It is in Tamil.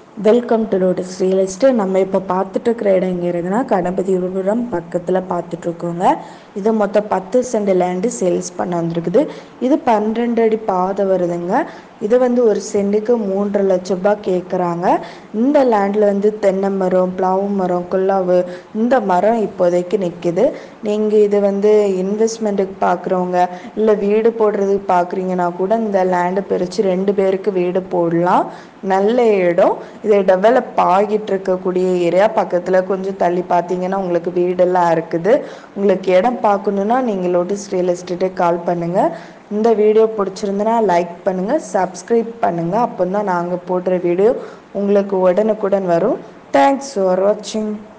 welcome to Lotus real estate நம்ம இப்போ பார்த்துட்டு இருக்கிற இடம் எங்கே இருக்குன்னா கணபதிபுரம் பக்கத்தில் பார்த்துட்ருக்கோங்க இது மொத்தம் பத்து சென்ட் லேண்டு சேல்ஸ் பண்ண வந்திருக்குது இது பன்னிரெண்டு அடி பாதை வருதுங்க இது வந்து ஒரு சென்ட்டுக்கு மூன்றரை லட்ச ரூபாய் கேட்குறாங்க இந்த லேண்டில் வந்து தென்னை மரம் பிளாவு மரம் குல்லாவு இந்த மரம் இப்போதைக்கு நிற்கிது நீங்கள் இது வந்து இன்வெஸ்ட்மெண்ட்டுக்கு பார்க்குறவங்க இல்லை வீடு போடுறதுக்கு பார்க்குறீங்கன்னா கூட இந்த லேண்டை பிரித்து ரெண்டு பேருக்கு வீடு போடலாம் நல்ல இடம் இது டெவலப் ஆகிட்டு இருக்கக்கூடிய ஏரியா பக்கத்தில் கொஞ்சம் தள்ளி பார்த்தீங்கன்னா உங்களுக்கு வீடெல்லாம் இருக்குது உங்களுக்கு இடம் பார்க்கணுன்னா நீங்கள் லோட்டஸ் ரியல் எஸ்டேட்டே கால் பண்ணுங்கள் இந்த வீடியோ பிடிச்சிருந்துன்னா லைக் பண்ணுங்கள் சப்ஸ்கிரைப் பண்ணுங்கள் அப்போ தான் நாங்கள் போடுற வீடியோ உங்களுக்கு உடனுக்குடன் வரும் தேங்க்ஸ் ஃபார் வாட்சிங்